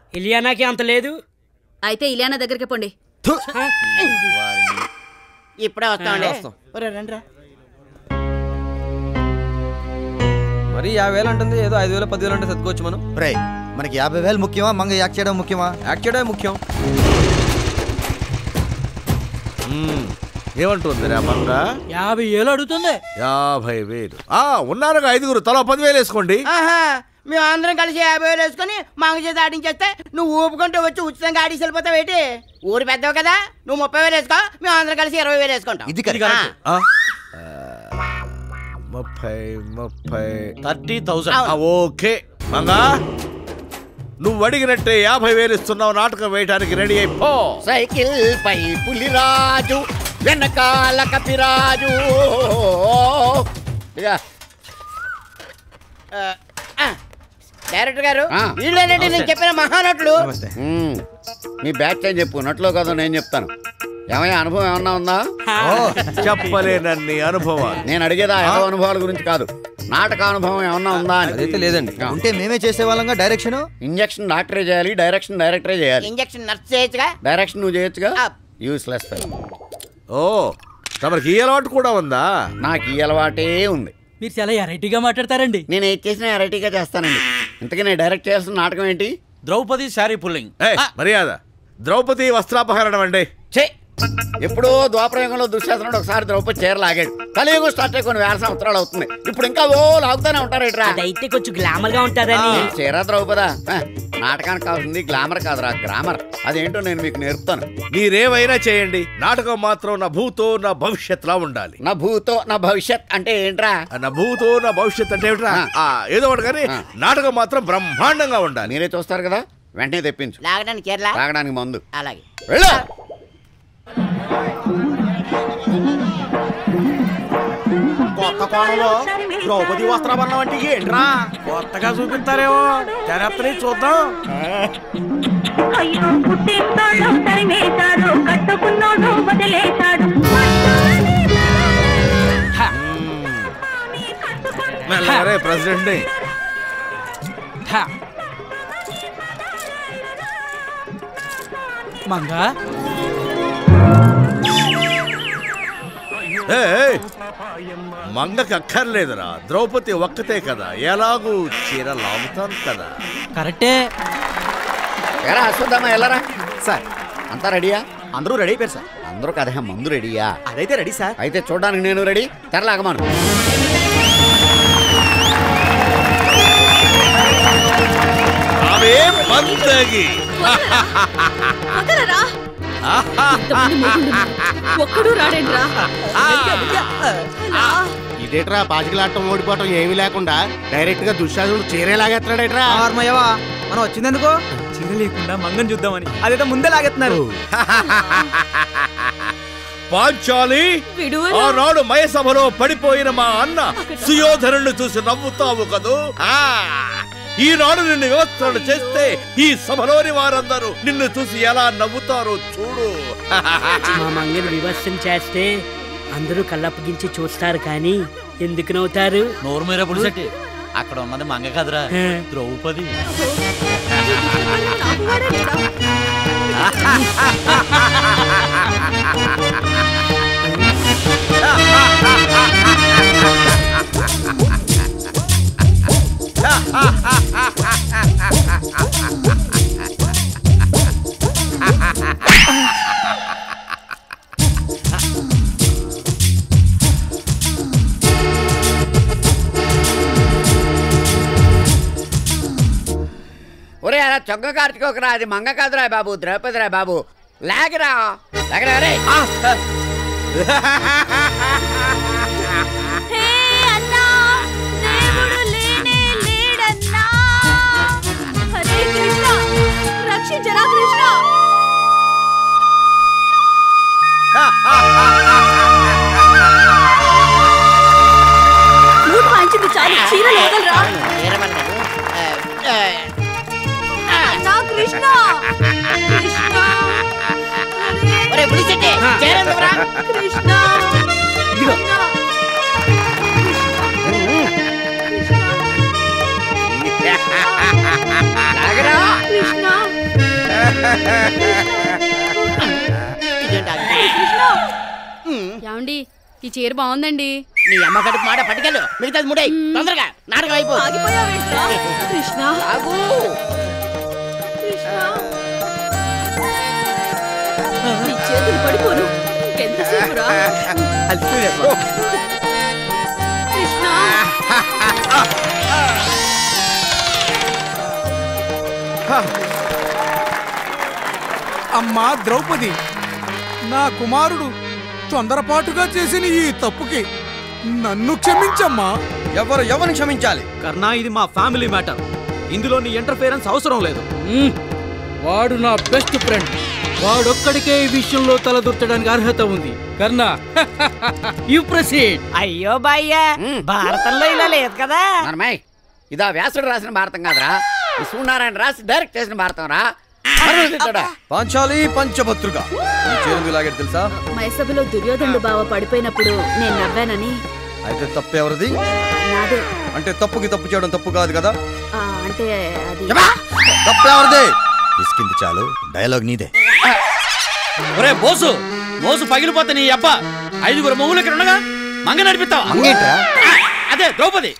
ఇలియానాకి అంత లేదు అయితే ఇలియానా దగ్గరికి పోండి ఇప్పుడే వస్తామండి వస్తాం. ఒరే, రండిరా. మరి యాభై వేలు అంటుంది ఏదో ఐదు వేలు పదివేలు అంటే సర్దుకోవచ్చు మనం రే మనకి యాభై వేలు ముఖ్యమా మంగ యాక్ చేయడం ముఖ్యమా యాక్ట్ చేయడమే ముఖ్యం ఏమంటుంది రా మంగ యాభై ఏళ్ళు అడుగుతుంది యాభై వేలు ఆ ఉన్నారుగా ఐదుగురు తలా పదివేలు వేసుకోండి ఆహా మేము అందరం కలిసి యాభై వేలు వేసుకొని మంగ చేత ఆడించేస్తే నువ్వు ఊపుకుంటూ వచ్చి ఉచితంగా ఆడిసి వెళ్ళిపోతావు ఏంటి ఊరు పెద్దవు కదా నువ్వు ముప్పై వేలు వేసుకో మేము అందరం కలిసి ఇరవై వేలు వేసుకుంటాం ఇది కరెక్ట్. ఆ, ఆ? ముప్పై ముప్పై థర్టీ అవును. థౌసండ్ ఆ, ఓకే మంగా నువ్వు అడిగినట్టే యాభై వేలు ఇస్తున్నావు నాటకం వేయడానికి రెడీ అయిపో సైకిల్ పై పులిరాజు వెనకాల కపిరాజు ఇక ఆ, ఆ, డైరెక్టర్ గారు ఆ. వీళ్ళేనండి నేను చెప్పిన మహానటులు మ్మ్. మీ బ్యాచ్ అని చెప్పు నట్లో కదా నేను చెప్తాను ఏమయ్యా అనుభవం ఏమన్నా ఉందా చెప్పలేనన్ని అనుభవాలు నేను అడిగేది ఆ ఏదో అనుభవాల గురించి కాదు నాటక అనుభవం ఏమన్నా ఉందా అదైతే అని లేదండి ఆ. ఉంటే మేమే చేసే వాళ్ళంగా డైరెక్షన్ ఇంజక్షన్ డాక్టరే చేయాలి డైరెక్షన్ డైరెక్టరే చేయాలి ఇంజక్షన్ నర్స్ చేయొచ్చుగా డైరెక్షన్ నువ్వు చేయొచ్చుగా ఆ. యూస్లెస్ ఓ తమరికి ఈ అలవాటు కూడా ఉందా నాకు ఈ అలవాటే ఉంది మీరు చాలా వెరైటీగా మాట్లాడతారండి నేను ఏది చేసినా వెరైటీగా చేస్తానండి ఇంతకీ నేను డైరెక్ట్ చేస్తున్న నాటకం ఏంటి ద్రౌపది శారీ పుల్లింగ్ ఏయ్, మర్యాద ద్రౌపది వస్త్రాపహరణం అండి ఛే ఎప్పుడో ద్వాపరయుగంలో దుశ్శాసనుడు ఒకసారి ద్రౌపది చీర లాగాడు కలియుగం స్టార్ట్ అయ్యి కొన్ని వేల సంవత్సరాలు అవుతుంది ఇప్పుడు ఇంకా ఓ లాగుతానే ఉంటారు ఇట్రా అదైతే కొంచెం గ్లామర్ గా ఉంటారని చీర ద్రౌపదా ఆ, నాటకానికి కావాల్సింది గ్లామర్ కాదురా గ్రామర్ అదేంటో నేను మీకు నేర్పుతాను మీరేమైనా చేయండి నాటకం మాత్రం నా భూతో నా భవిష్యత్తులా ఉండాలి నా భూతో నా భవిష్యత్ అంటే ఏంట్రా ఆ, నా భూతో నా భవిష్యత్ అంటే ఏమిట్రా ఆ. ఆ, ఏదో ఒకటి కానీ ఆ. నాటకం మాత్రం బ్రహ్మాండంగా ఉండాలి మీరే చూస్తారు కదా వెంటనే తెప్పించు లాగడానికి చీరలా తాగడానికి మందు అలాగే వెళ్ళు కొత్త కోణంలో ద్రౌపది వస్త్రాభరణం అంటే ఏంట్రా కొత్తగా చూపిస్తారేమో తెరత్తని చూద్దాం అయ్యో పుట్టింటోళ్ళు తరిమేశాడు కట్టుకున్నోడు వదిలేశాడు మెల్లగారే ప్రెసిడెంట్ మంగా మంగకి అక్కర్లేదురా ద్రౌపది ఒక్కతే కదా ఎలాగూ చీర లాగుతాను కదా కరెక్టే ఎరా అశ్వత్థామ వెళ్ళరా సార్ అంతా రెడీయా అందరూ రెడీ అయిపోయారు సార్ అందరూ కదా మందు రెడీయా అదైతే రెడీ సార్ అయితే చూడడానికి నేను రెడీ తెరలాగమాను అవే మందగి వదలరా ఇంతమంది మొగుళ్ళున్నారు. ఒక్కడూ రాడేంట్రా ఇదేట్రా పాచికలాడటం ఓడిపోవటం ఏమీ లేకుండా డైరెక్ట్ గా దుశ్శాసనుడు చీరే లాగేస్తున్నాడేట్రా ఆర్మయ్యవా మనం వచ్చిందెందుకు చీర లేకుండా మంగం చూద్దామని అదేదో ముందే లాగెత్తున్నారు పాంచాలి విడువరా. ఆనాడు మయసభలో పడిపోయిన మా అన్న సుయోధనుడిని చూసి నవ్వుతావు కదూ ఆ ఈనాడు నిన్ను వివస్త్రణ చేస్తే ఈ సభలోని వారందరూ నిన్ను చూసి ఎలా నవ్వుతారో చూడు మా మంగని వివర్శం చేస్తే అందరూ కళ్ళప్పగించి చూస్తారు కానీ ఎందుకు నవ్వుతారు నోరు మీరే పులిసెట్టి అక్కడ ఉన్నది మంగ కదరా హే. ద్రౌపది నాకు వాడేంట్రా? ఒరే అలా చొక్క కార్చుకోకరా అది మంగ కాదురా బాబు ద్రౌపదిరా బాబు లాగరా లాగరా రే హే అన్నా దేవుడు లేనే లేడన్నా హరే కృష్ణ రక్షించరా కృష్ణ ఫ్లూట్ వాయించింది చాలు చీరలు వదలరా చీరమన్నాడు ఆ, ఆ, నా కృష్ణ కృష్ణ ఒరే పులిచెట్టి చీర ఎందుకురా? కృష్ణ కృష్ణ. లాగరా కృష్ణ ఈ చీర బాగుందండి నీ అమ్మ కడుపు మాట పట్టుకెళ్ళు మిగతాది ముడై తొందరగా నాటకం అయిపో ఆగిపోయావేంట్రా కృష్ణ ఆగు కృష్ణ నీ చేతులు పడిపోను ఇంకెంతసేపు రా కృష్ణ అమ్మా ద్రౌపది నా కుమారుడు తొందరపాటుగా చేసిన ఈ తప్పుకి నన్ను క్షమించమ్మా ఎవరు ఎవరిని క్షమించాలి కర్ణా ఇది మా ఫ్యామిలీ మ్యాటర్ ఇందులో నీ ఇంటర్ఫియరెన్స్ అవసరం లేదు వాడు నా బెస్ట్ ఫ్రెండ్ వాడొక్కడికే ఈ విషయంలో తలదూర్చడానికి అర్హత ఉంది కర్ణ యు ప్రొసీడ్ అయ్యో బాయ్యా భారతంలో ఇలా లేదు కదా నర్మయ్ ఇదా వ్యాసుడు రాసిన భారతం కాదురా ఈ సూర్యనారాయణ రాసి డైరెక్ట్ చేసిన భారతం రా పర్వదిద్దుడా. పాంచాలి పంచభద్రుక ఈ చేరుంది లాగేది తెలుసా మైసభలో దుర్యోధనుడు బావ పడిపోయినప్పుడు నేను నవ్వానని అయితే తప్పు ఎవరిది నాదే అంటే తప్పుకి తప్పు చేయడం తప్పు కాదు కదా ఆ, అంటే అది తప్పు ఎవరిది తీసుకుంది చాలు డైలాగ్ నీదే ఒరే బోసు మోసు పగిలిపోతే నీ అబ్బా ఐదుగురు మొగులు ఇక్కడ ఉండగా మంగ నడిపిస్తావా మంగేంట్రా ఆ, అదే ద్రౌపది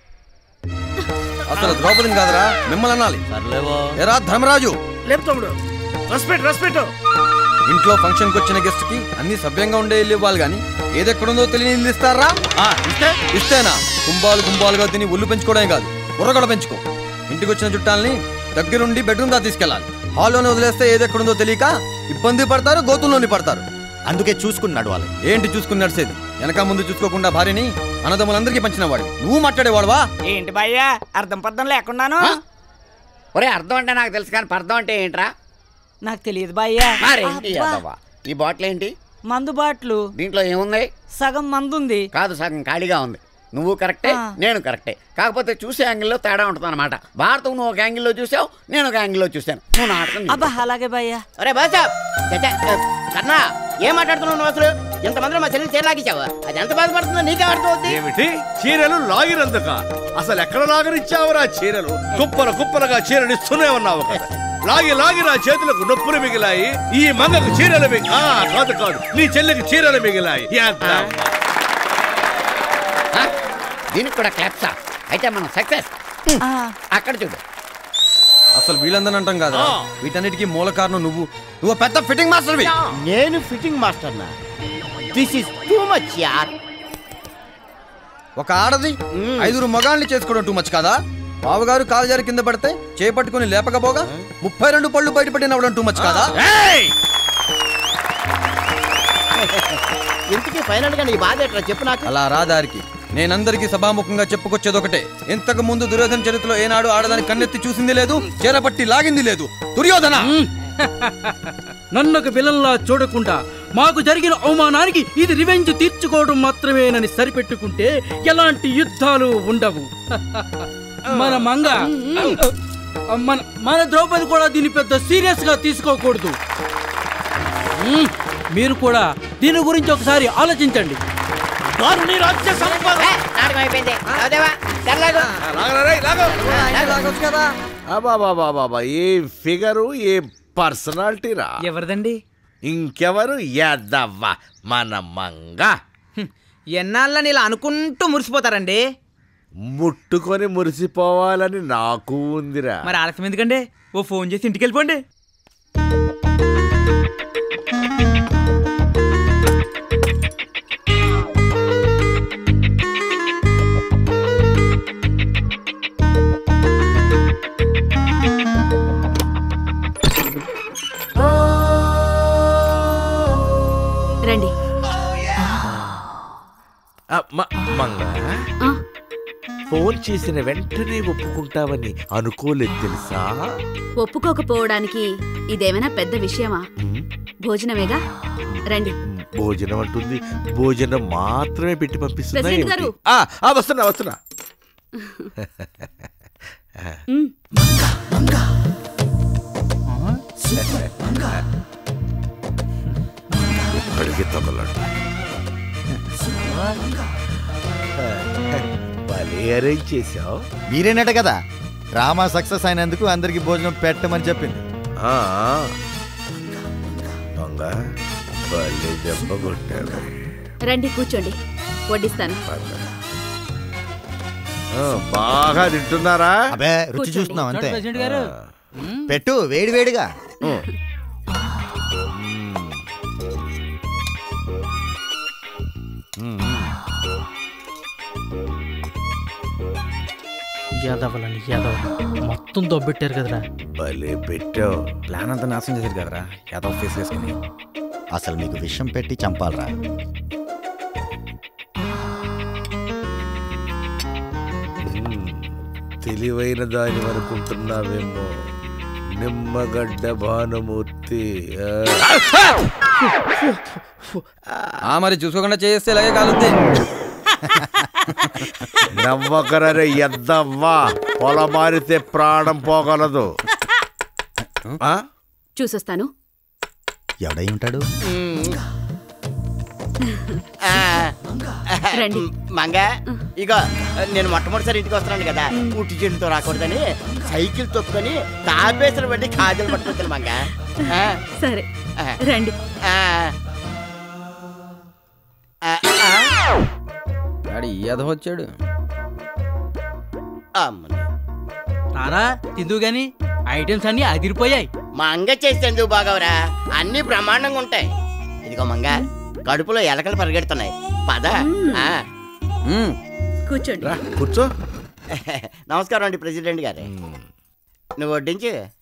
అసలు ద్రౌపదిని కాదురా మిమ్మల్ని అనాలి సర్లేవో ఎరా ధర్మరాజు లేపు తమ్ముడు రెస్పెక్ట్ రెస్పెక్ట్ ఇంట్లో ఫంక్షన్ కి వచ్చిన గెస్ట్ కి అన్ని సభ్యంగా ఉండే ఇల్లు ఇవ్వాలి గాని ఏదెక్కడుందో తెలియని ఇల్లు ఇస్తారా ఇస్తే ఇస్తేనా కుంభాలు గుంబాలుగా తిని ఒళ్ళు పెంచుకోవడమే కాదు ఉర్రగడ పెంచుకో ఇంటికి వచ్చిన చుట్టాలని దగ్గరుండి బెడ్రూమ్ దా తీసుకెళ్ళాలి హాల్లోనే వదిలేస్తే ఏదెక్కడుందో తెలియక ఇబ్బంది పడతారు గోతుల్లోని పడతారు అందుకే చూసుకుని నడవాలి ఏంటి చూసుకుని నడిచేది వెనక ముందు చూసుకోకుండా భార్యని అన్నదమ్ములందరికీ పంచిన వాడు నువ్వు మాట్లాడేవాడువా ఏంటి బాయ్యా అర్థం పర్థం లేకున్నాను ఒరే అర్థం అంటే నాకు తెలుసు కానీ పర్థం అంటే ఏంట్రా నాకు తెలియదు బాయ్యా మరేంటి యాదవ్వ? ఈ బాటిల్ ఏంటి మందు బాట్లు దీంట్లో ఏముంది సగం మందు ఉంది కాదు సగం ఖాళీగా ఉంది నువ్వు కరెక్టే ఆ. నేను కరెక్టే కాకపోతే చూసే యాంగిల్లో తేడా ఉంటుంది అనమాట భారతం నువ్వు ఒక యాంగిల్లో చూసావు నేను ఒక యాంగిల్లో చూశాను నువ్వు నాటకం అబ్బా అలాగే బాయ్యా అరే బాసా కన్నా ఏం మాట్లాడుతున్నావు నువ్వు అసలు ఇంతమందిలో మా చెల్లి చీరలాగించావు అది ఎంత బాధపడుతుందో నీకే అర్థమవుద్ది ఏమిటి చీరలు లాగినందుక అసలు ఎక్కడ లాగనిచ్చావురా చీరలు కుప్పలు కుప్పలుగా చీరలు ఇస్తూనే ఉన్నావు కదా లాగి లాగి నా చేతులకు నొప్పులు మిగిలాయి ఈ మంగకు చీరలు మిగి ఆ, కాదు కాదు నీ చెల్లికి చీరలు మిగిలాయి ఎంత ఆ? దీనికి కూడా క్లాప్సా అయితే మనం సక్సెస్ అక్కడ చూడు అసలు వీళ్ళందరూ అంటాం కాదా వీటన్నిటికీ మూల కారణం నువ్వు నువ్వు పెద్ద ఫిట్టింగ్ మాస్టర్వి నేను ఫిట్టింగ్ మాస్టర్ నా దిస్ ఇస్ టూ మచ్ యార్ ఒక ఆడది ఐదుగురు మగాళ్ళని చేసుకోవడం టూ మచ్ కాదా బావగారు కాలు జారి కింద పడితే చేపట్టుకుని లేపకపోగా ముప్పై రెండు పళ్ళు బయటపడి నవ్వడం టూ మచ్ కాదా ఇంటికి ఫైనల్ గా నీ బాధ ఎట్లా చెప్పు నాకు అలా రా దారికి నేనందరికీ సభాముఖంగా చెప్పుకొచ్చేది ఒకటే ఇంతకు ముందు దుర్యోధన చరిత్రలో ఏనాడు ఆడదాని కన్నెత్తి చూసింది లేదు చేరపట్టి లాగింది లేదు దుర్యోధన నన్ను ఒక విలన్లా చూడకుండా మాకు జరిగిన అవమానానికి ఇది రివెంజ్ తీర్చుకోవడం మాత్రమేనని సరిపెట్టుకుంటే ఎలాంటి యుద్ధాలు ఉండవు మన మంగ మన మన ద్రౌపది కూడా దీన్ని పెద్ద సీరియస్ గా తీసుకోకూడదు మ్మ్. మీరు కూడా దీని గురించి ఒకసారి ఆలోచించండి దారుని రాజ్య సంపద నాటకం అయిపోయింది అవుదేవా తెల్లాగు బాబా ఏ ఫిగరు ఏ పర్సనాలిటీ రా ఎవరిదండి ఇంకెవరు యాదవ్వ మన మంగ ఎన్నాళ్ళని ఇలా అనుకుంటూ మురిసిపోతారండి ముట్టుకొని మురిసిపోవాలని నాకు ఉందిరా మరి ఆలస్యం ఎందుకండి ఓ ఫోన్ చేసి ఇంటికి వెళ్ళిపోండి రండి ఆ, మ- మంగ ఫోన్ చేసిన వెంటనే ఒప్పుకుంటావని అనుకోలేదు తెలుసా ఒప్పుకోకపోవడానికి ఇదేమైనా పెద్ద విషయమా భోజనమేగా రండి భోజనం అంటుంది భోజనం మాత్రమే పెట్టి పంపిస్తున్నా ప్రెసిడెంట్ ఏమిటి? గారు. ఆ, ఆ, వస్తున్నా వస్తున్నా మ్. అడిగి తగలడు భలే అరేంజ్ చేసావు మీరేనట కదా డ్రామా సక్సెస్ అయినందుకు అందరికి భోజనం పెట్టమని చెప్పింది దొంగ భలే దెబ్బ కొట్టావు రండి కూర్చోండి వడ్డిస్తాను ఆ, బాగా తింటున్నారా అబే రుచి కూర్చోండి. చూస్తున్నాం అంతే చూడండి ప్రెసిడెంట్ గారు పెట్టు వేడి వేడిగా యాదవలని యాదవ మొత్తం దొబ్బెట్టారు కదరా భలే పెట్టావు ప్లాన్ అంతా నాశనం చేశారు కదరా యాదవ్ ఫేస్ వేసుకుని అసలు మీకు విషం పెట్టి చంపాలరా తెలివైన దాని అనుకుంటున్నావేమో నిమ్మగడ్డ భానుమూర్తి ఆ. ఆ మరి చూసుకోకుండా చేస్తే ఇలాగే కాలుద్ది నమ్మకరరే ఎద్దవ్వా పొల మారితే ప్రాణం పోగలదు ఆ? చూసొస్తాను ఎవడై ఉంటాడు ఆ, రండి. మంగ ఇక నేను మొట్టమొదటిసారి ఇంటికి వస్తున్నాను కదా పుట్టి చేతితో రాకూడదని సైకిల్ తొక్కుని తాపేసిన బట్టి కాజలు పట్టుకొచ్చాను మంగ ఆ, సరే ఆ, రండి ఆ. ఆ, ఆ. వాడు ఈ అధం వచ్చాడు అమ్మని. రారా తిందు గాని ఐటమ్స్ అన్ని అదిరిపోయాయి మంగ చేస్తే ఎందుకు బాగవరా అన్ని బ్రహ్మాండంగా ఉంటాయి ఇదిగో మంగ కడుపులో ఎలకలు పరిగెడుతున్నాయి పద ఆ. కూర్చోండి రా కూర్చో నమస్కారం అండి ప్రెసిడెంట్ గారు నువ్వు వడ్డించు